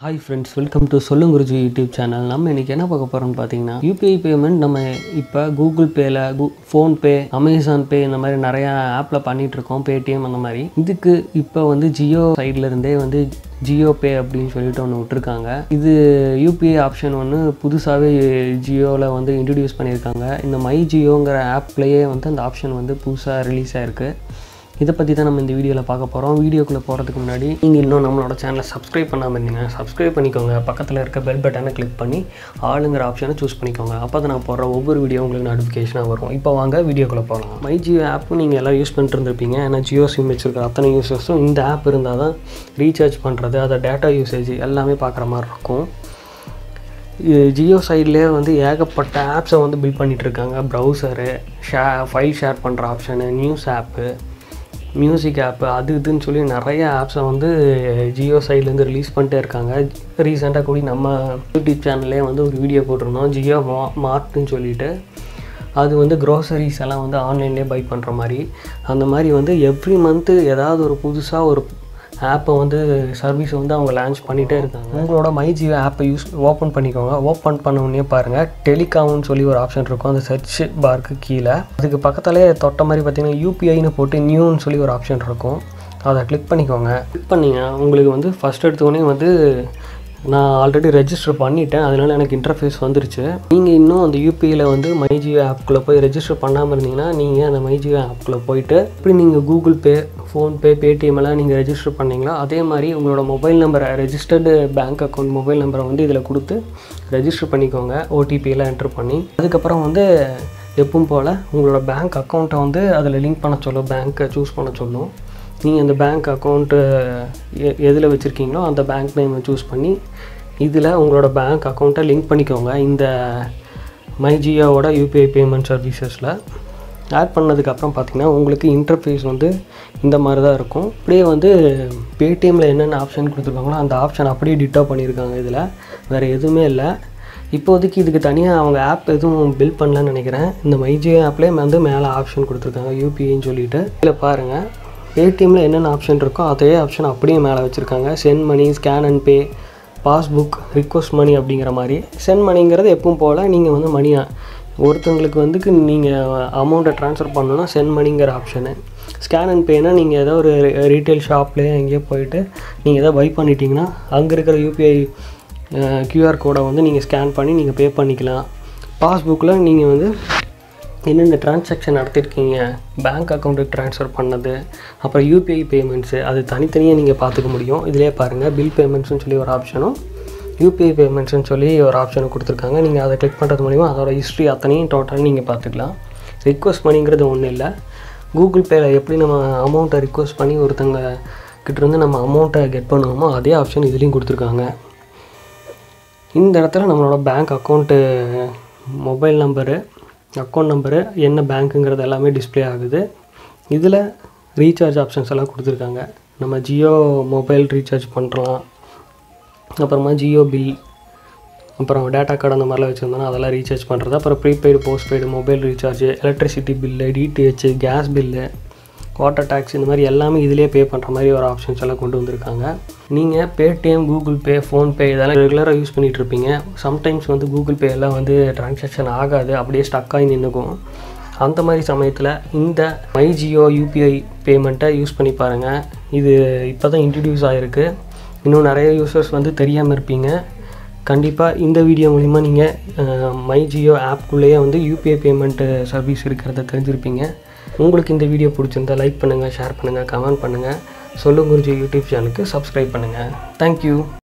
hi friends welcome to சொல்லும் Guruji YouTube channel நம்ம இன்றைக்கி என்ன பார்க்க போகிறோம்னு பார்த்தீங்கன்னா யூபிஐ பேமெண்ட் நம்ம இப்போ கூகுள் பேயில் கூ ஃபோன்பே அமேசான் பே இந்த மாதிரி நிறையா ஆப்பில் பண்ணிகிட்ருக்கோம் பேடிஎம் அந்த மாதிரி இதுக்கு இப்போ வந்து ஜியோ சைடில் இருந்தே வந்து ஜியோ பே அப்படின்னு சொல்லிட்டு ஒன்று விட்டுருக்காங்க இது யூபிஐ ஆப்ஷன் ஒன்று புதுசாகவே ஜியோவில் வந்து இன்ட்ரடியூஸ் பண்ணியிருக்காங்க இந்த மை ஜியோங்கிற ஆப்லேயே வந்து அந்த ஆப்ஷன் வந்து புதுசாக ரிலீஸ் ஆயிருக்கு இதை பற்றி தான் நம்ம இந்த வீடியோவில் பார்க்க போகிறோம் வீடியோக்குள்ளே போகிறதுக்கு முன்னாடி நீங்கள் இன்னும் நம்மளோட சேனலை சப்ஸ்கிரைப் பண்ணாமல் இருந்தீங்க சப்ஸ்கிரைப் பண்ணிக்கோங்க பக்கத்தில் இருக்க பெல் பட்டனை கிளிக் பண்ணி ஆளுங்கிற ஆப்ஷனை சூஸ் பண்ணிக்கோங்க அப்போ தான் நான் போடுற ஒவ்வொரு வீடியோ உங்களுக்கு நோட்டிஃபிகேஷனாக வரும் இப்போ வாங்க வீடியோக்குள்ளே போகலாம் மை ஜியோ ஆப்பும் நீங்கள் எல்லாம் யூஸ் பண்ணிட்டு இருந்திருப்பீங்க ஏன்னா ஜியோ சிம் வச்சிருக்கிற அத்தனை யூசர்ஸும் இந்த ஆப் இருந்தால் தான் ரீசார்ஜ் பண்ணுறது அதை டேட்டா யூசேஜ் எல்லாமே பார்க்குற மாதிரி இருக்கும் ஜியோ சைட்லேயே வந்து ஏகப்பட்ட ஆப்ஸை வந்து பில்ட் பண்ணிகிட்டு இருக்காங்க ப்ரௌசரு ஷே ஃபைல் ஷேர் பண்ணுற option news app music app அது இதுன்னு சொல்லி நிறைய ஆப்ஸை வந்து ஜியோ சைட்லேருந்து ரிலீஸ் பண்ணிட்டே இருக்காங்க ரீசெண்டாக கூடி நம்ம யூடியூப் சேனல்லே வந்து ஒரு வீடியோ போட்டிருந்தோம் ஜியோ மா மார்ட்னு சொல்லிட்டு அது வந்து க்ரோசரிஸ் எல்லாம் வந்து ஆன்லைன்லேயே பை பண்ணுற மாதிரி அந்த மாதிரி வந்து எவ்ரி மந்த்து ஏதாவது ஒரு புதுசாக ஒரு ஆப்பை வந்து சர்வீஸ் வந்து அவங்க லான்ச் பண்ணிகிட்டே இருக்காங்க உங்களோட மை ஜியோ ஆப்பை யூஸ் ஓப்பன் பண்ணிக்கோங்க ஓப்பன் பண்ண உடனே பாருங்கள் டெலிகாம்னு சொல்லி ஒரு ஆப்ஷன் இருக்கும் அந்த சர்ச் பாருக்கு கீழே அதுக்கு பக்கத்துலேயே தொட்ட மாதிரி பார்த்தீங்கன்னா யூபிஐன்னு போட்டு நியூன்னு சொல்லி ஒரு ஆப்ஷன் இருக்கும் அதை கிளிக் பண்ணிக்கோங்க கிளிக் பண்ணிங்க உங்களுக்கு வந்து ஃபஸ்ட் எடுத்தோடனே வந்து நான் ஆல்ரெடி ரெஜிஸ்டர் பண்ணிட்டேன் அதனால எனக்கு இன்டர்ஃபேஸ் வந்துருச்சு நீங்கள் இன்னும் அந்த யூபிஐயில் வந்து மைஜியோ ஆப்குள்ளே போய் ரெஜிஸ்டர் பண்ணாமல் இருந்தீங்கன்னா நீங்கள் அந்த மைஜியோ ஆப்குள்ளே போயிட்டு இப்படி நீங்கள் கூகுள் பே ஃபோன்பே பேடிஎம் எல்லாம் நீங்கள் ரெஜிஸ்டர் பண்ணீங்களா அதே மாதிரி உங்களோட மொபைல் நம்பரை ரெஜிஸ்டர்டு பேங்க் அக்கௌண்ட் மொபைல் நம்பரை வந்து இதில் கொடுத்து ரெஜிஸ்டர் பண்ணிக்கோங்க ஓடிபியெல்லாம் என்ட்ரு பண்ணி அதுக்கப்புறம் வந்து எப்பவும் போல் உங்களோட பேங்க் அக்கௌண்ட்டை வந்து அதில் லிங்க் பண்ண சொல்லும் பேங்க்கை சூஸ் பண்ண சொல்லும் நீங்கள் அந்த பேங்க் அக்கௌண்ட்டு எ எதில் வச்சுருக்கீங்களோ அந்த பேங்க் நேமை சூஸ் பண்ணி இதில் உங்களோட பேங்க் அக்கௌண்ட்டை லிங்க் பண்ணிக்கோங்க இந்த மைஜியோவோட யூபிஐ பேமெண்ட் சர்வீசஸில் ஆட் பண்ணதுக்கப்புறம் பார்த்தீங்கன்னா உங்களுக்கு இன்டர்ஃபேஸ் வந்து இந்த மாதிரி தான் இருக்கும் அப்படியே வந்து பேடிஎம்மில் என்னென்ன ஆப்ஷன் கொடுத்துருக்காங்களோ அந்த ஆப்ஷன் அப்படியே டிட்டோ பண்ணியிருக்காங்க இதில் வேறு எதுவுமே இல்லை இப்போதைக்கு இதுக்கு தனியாக அவங்க ஆப் எதுவும் பில்ட் பண்ணலன்னு நினைக்கிறேன் இந்த மைஜியோ ஆப்லேயே வந்து மேலே ஆப்ஷன் கொடுத்துருக்காங்க யூபிஐன்னு சொல்லிட்டு இதில் பாருங்கள் பேடிஎம்மில் என்னென்ன ஆப்ஷன் இருக்கோ அதே ஆப்ஷன் அப்படியே மேலே வச்சுருக்காங்க send money scan and pay passbook request money அப்படிங்கிற மாதிரி சென்ட் மணிங்கிறது எப்பவும் போல் நீங்கள் வந்து மணியாக ஒருத்தங்களுக்கு வந்து நீங்கள் அமௌண்ட்டை ட்ரான்ஸ்ஃபர் பண்ணணும்னா சென்ட் மணிங்கிற ஆப்ஷனு ஸ்கேன் அண்ட் பேனா நீங்கள் ஏதோ ஒரு ரீட்டைல் ஷாப்லேயே எங்கேயோ போயிட்டு நீங்கள் எதோ பை பண்ணிட்டீங்கன்னா அங்கே இருக்கிற யூபிஐ க்யூஆர் கோடை வந்து நீங்கள் ஸ்கேன் பண்ணி நீங்கள் பே பண்ணிக்கலாம் பாஸ்புக்கில் நீங்கள் வந்து என்னென்ன டிரான்சாக்ஷன் நடத்திருக்கீங்க பேங்க் அக்கௌண்ட்டுக்கு ட்ரான்ஸ்ஃபர் பண்ணது அப்புறம் யூபிஐ பேமெண்ட்ஸு அது தனித்தனியாக நீங்கள் பார்த்துக்க முடியும் இதிலே பாருங்கள் பில் பேமெண்ட்ஸ்னு சொல்லி ஒரு ஆப்ஷனும் யூபிஐ பேமெண்ட்ஸ்னு சொல்லி ஒரு ஆப்ஷன் கொடுத்துருக்காங்க நீங்கள் அதை கிளிக் பண்ணுறது மூலிமா அதோட ஹிஸ்ட்ரி அத்தனையும் டோட்டலாக நீங்கள் பார்த்துக்கலாம் ரிக்வஸ்ட் மணிங்கிறது ஒன்றும் இல்லை கூகுள் பேயில் எப்படி நம்ம அமௌண்ட்டை ரிக்வஸ்ட் பண்ணி ஒருத்தங்க கிட்டேருந்து நம்ம அமௌண்ட்டை கெட் பண்ணுவோமோ அதே ஆப்ஷன் இதுலேயும் கொடுத்துருக்காங்க இந்த இடத்துல நம்மளோட bank account mobile number account number என்ன பேங்க்குங்கிறது எல்லாமே டிஸ்பிளே ஆகுது இதில் ரீசார்ஜ் ஆப்ஷன்ஸ் எல்லாம் கொடுத்துருக்காங்க நம்ம ஜியோ மொபைல் ரீசார்ஜ் பண்ணுறலாம் அப்புறமா ஜியோ பில் அப்புறம் டேட்டா கார்டு அந்த மாதிரிலாம் வச்சுருந்தோன்னா அதெல்லாம் ரீசார்ஜ் பண்ணுறது அப்புறம் prepaid postpaid mobile recharge electricity bill DTH gas bill water tax இந்த மாதிரி எல்லாமே இதிலே பே பண்ணுற மாதிரி ஒரு ஆப்ஷன்ஸ் எல்லாம் கொண்டு வந்திருக்காங்க நீங்கள் பேடிஎம் கூகுள் பே ஃபோன்பே இதெல்லாம் ரெகுலராக யூஸ் பண்ணிகிட்டு இருப்பீங்க சம்டைம்ஸ் வந்து கூகுள் பே எல்லாம் வந்து ட்ரான்சாக்ஷன் ஆகாது அப்படியே ஸ்டக் ஆகி நின்றுக்கும் அந்த மாதிரி சமயத்தில் இந்த மைஜியோ யூபிஐ பேமெண்ட்டை யூஸ் பண்ணி பாருங்கள் இது இப்போ தான் இன்ட்ரடியூஸ் ஆகிருக்கு இன்னும் நிறைய யூசர்ஸ் வந்து தெரியாமல் இருப்பீங்க கண்டிப்பாக இந்த வீடியோ மூலிமா நீங்கள் மை ஜியோ ஆப்குள்ளேயே வந்து யூபிஐ பேமெண்ட்டு சர்வீஸ் இருக்கிறத தெரிஞ்சிருப்பீங்க உங்களுக்கு இந்த வீடியோ பிடிச்சிருந்தா லைக் பண்ணுங்கள் ஷேர் பண்ணுங்கள் கமெண்ட் பண்ணுங்கள் சொல்லுங்க குருஜி யூடியூப் சேனலுக்கு சப்ஸ்கிரைப் பண்ணுங்கள் தேங்க்யூ